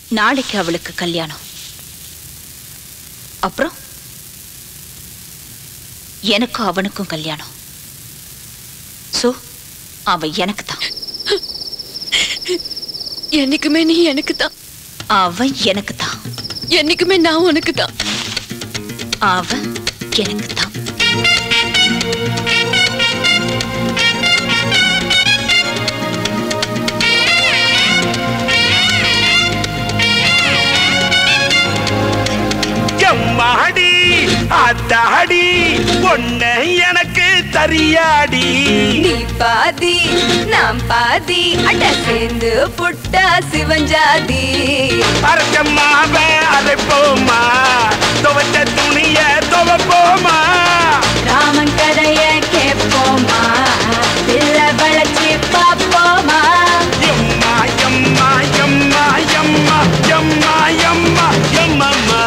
நாளைக்கு அவளுக்கு கல்யாணம் அப்புறம் எனக்கும் அவனுக்கும் கல்யாணம் சோ அவ எனக்கு தான் என்னைக்குமே நீ எனக்கு தான் அவன் எனக்கு தான் என்னைக்குமே நான் உனக்கு தான் அவன் எனக்கு தான் எம்மாடி அத்தாடி பொண்ண எனக்கு தரியாடி நீ பாதி நாம் பாதி அட சேர்ந்து புட்டா சிவஞ்சாதி அரக்கம்மாவ அரைப்போமா துவச்ச துணிய துவப்போமா ராமன் கதைய கேட்போமா பிள்ளை வளர்ச்சி பார்ப்போமா எம்மா எம்மா எம்மா எம்மா எம்மா எம்மா எம்மம்மா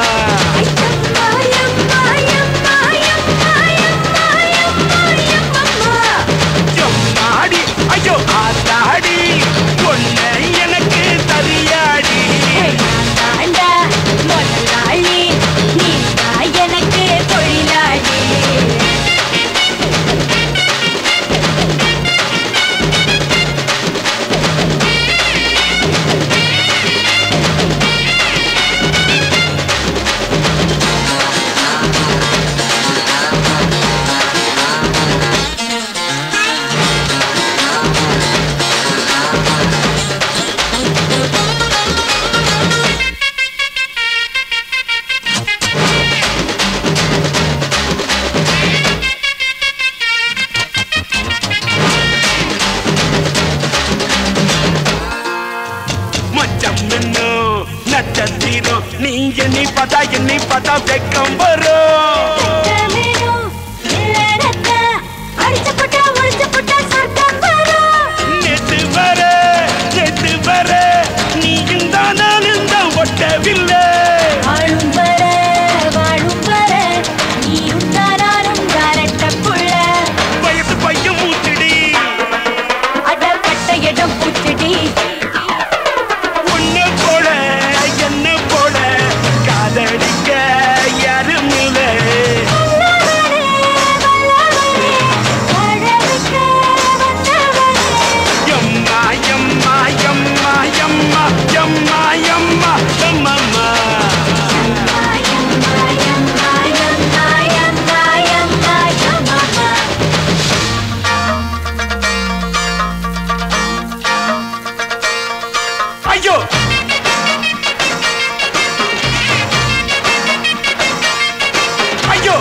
எம்மாடி ஐயோ ஆத்தாடி பொண்ண எனக்கு தரியாடி தாண்டா முதலாளி நீ தான் எனக்கு தொழிலாளி மச்சம் நின்னு நட்சத்திரம் நீ என்னை பார்த்தா என்னை பார்த்தா வெக்கம் வரும் நேத்து வர நேத்து வர நீயும் தான் நானும் தான் ஒட்டவில்லை வாழும் வர வாழும் வர நீயும் தானாலும் காரட்ட புள்ள வயசு பையன் மூச்சுடி அடப்பட்ட இடம் பூச்செடி உன்னை போல என்ன போல காதலிக்க யாரும் இல்லை எம்மா எம்மா எம்மா எம்மா எம்மா எம்மா எம்மம்மா ஐயோ ஐயோ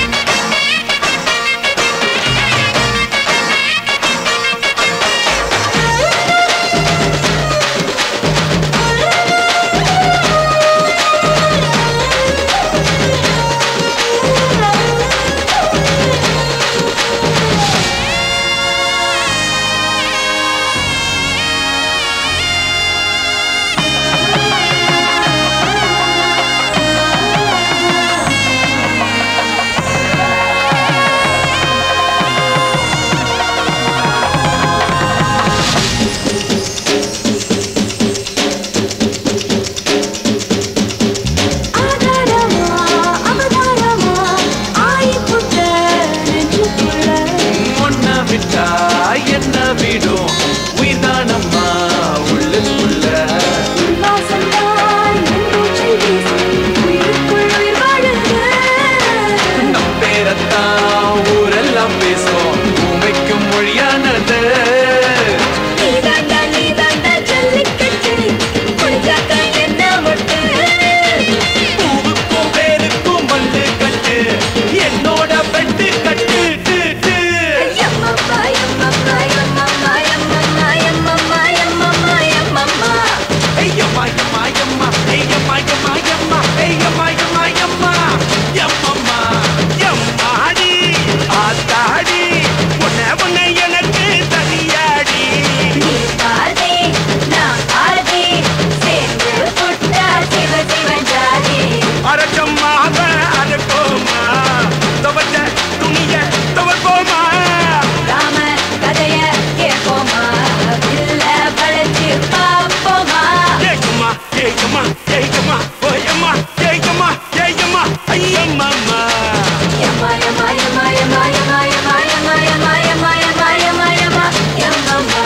ஒன்ன விட்டா என்ன விடும் உயிர்தானம்மா உள்ளுக்குள்ள நம் பேரத்தான் ஊரெல்லாம் பேசும் உமைக்கும் மொழியானது பூவுக்கும் பேருக்கும் வந்து கட்டு என்னோட பெட்டு கட்டு டு, டு. ஐயம்மா, எம்மா, எம்மா, ஐயம்மா, எம்மா, எம்மா, ஐயம்மா, எம்மா, எம்மா, எம்மம்மா. எம்மாடி ஆத்தாடி உன்னை உன்னை எனக்கு தனியாடி அரக்கம்மாவ அரைப்போமா துவச்ச துணிய துவப்போமா ராம கதைய கேட்போமா பிள்ளை வளர்ச்சி பார்ப்போமா ஏ எம்மா ஏ ஏய்யம்மா ஏய்யம்மா ஓயம்மா ஏய்யம்மா ஏய்யம்மா ஐயம்மா Yama, yama, yama, yama, yama, yama, yama, yama, yama, yama, yama, yama, yamama.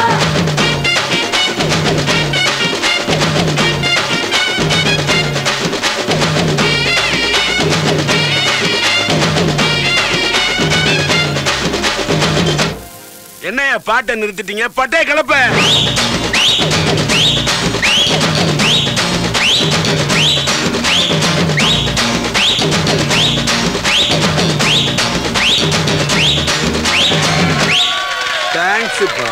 என்னையா பாட்டை நிறுத்திட்டீங்க பட்டே கிளப்ப தேங்க்ஸ்ப்பா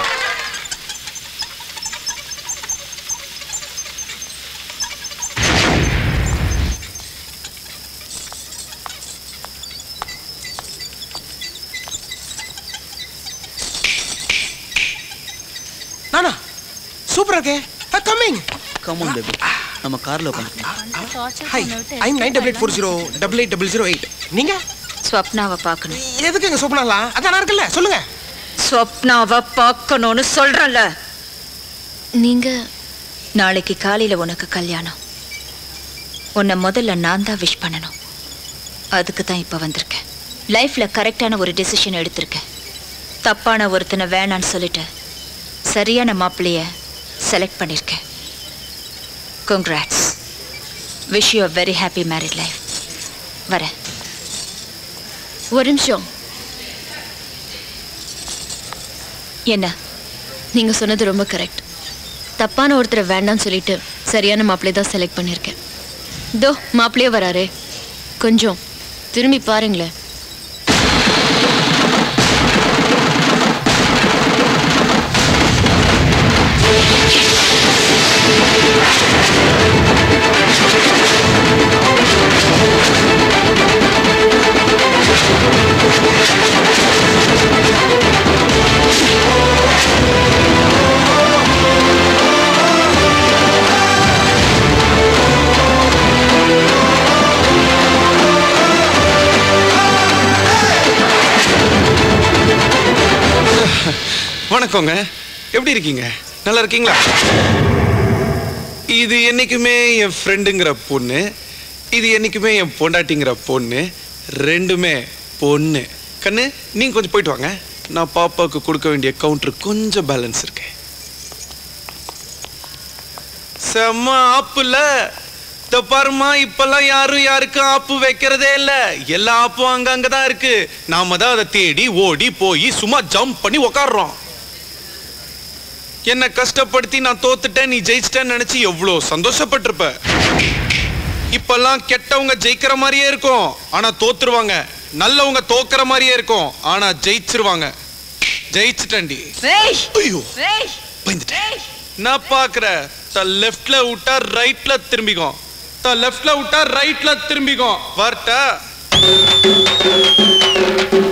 நானா சூப்பரா இருக்கே கம்மிங் கமான் பேபி நம்ம கார்ல உட்காந்து hi I'm nine double eight four zero double eight double zero eight நீங்க ஸ்வப்னாவை பார்க்கணும் எதுக்கு எங்க சூப்பனாலாம் அதான் நான் இருக்குல்ல சொல்லுங்க ஸ்வப்னாவை பார்க்கணும்னு சொல்றேன்ல நீங்க நாளைக்கு காலையில உனக்கு கல்யாணம் உன்னை முதல்ல நான் தான் விஷ் பண்ணணும் அதுக்கு தான் இப்போ வந்திருக்கேன் லைஃப்ல கரெக்டான ஒரு டெசிஷன் எடுத்திருக்கேன் தப்பான ஒருத்தனை வேணான்னு சொல்லிட்டு சரியான மாப்பிள்ளைய செலக்ட் பண்ணியிருக்கேன் congrats wish you very happy married life வரேன் ஒரு நிமிஷம் என்ன நீங்க சொன்னது ரொம்ப கரெக்ட் தப்பான ஒருத்தரை வேண்டாம்னு சொல்லிட்டு சரியான மாப்பிள்ளைய தான் செலக்ட் பண்ணியிருக்கேன் தோ மாப்பிள்ளையே வராரே கொஞ்சம் திரும்பி பாருங்களேன் வணக்கங்க எப்படி இருக்கீங்க நல்லா இருக்கீங்களா இது என்னைக்குமே என் ஃப்ரெண்டுங்கிற பொண்ணு இது என்னைக்குமே என் பொண்டாட்டிங்கிற பொண்ணு ரெண்டுமே பொண்ணு கண்ணு நீங்க கொஞ்சம் போயிட்டு வாங்க நான் பாப்பாவுக்கு கொடுக்க வேண்டிய கவுண்டர் கொஞ்சம் பேலன்ஸ் இருக்கு செம்ம ஆப்புல இந்த பாருமா இப்பெல்லாம் யாரும் யாருக்கும் ஆப்பு வைக்கிறதே இல்ல எல்லா ஆப்பும் அங்கங்க தான் இருக்கு நாம தான் அதை தேடி ஓடி போய் சும்மா ஜம்ப் பண்ணி உக்காடுறோம் என்ன கஷ்டப்படுத்தி நான் தோத்துட்டேன் நீ ஜெயிச்சிட்டேன்னு நினைச்சு எவ்வளோ சந்தோஷப்பட்டிருப்ப இப்பெல்லாம் கெட்டவங்க ஜெயிக்கிற மாதிரியே இருக்கும் ஆனா தோத்துருவாங்க நல்லவங்க தோக்குற மாதிரியே இருக்கும் ஆனா ஜெயிச்சிருவாங்க ஜெயிச்சிட்டேன்டி ஐயோ பயந்துட்டேன் நான் பாக்குற த லெஃப்ட்ல விட்டா ரைட்ல திரும்பிக்கும் த லெஃப்ட்ல விட்டா ரைட்ல திரும்பிக்கும் வரட்டா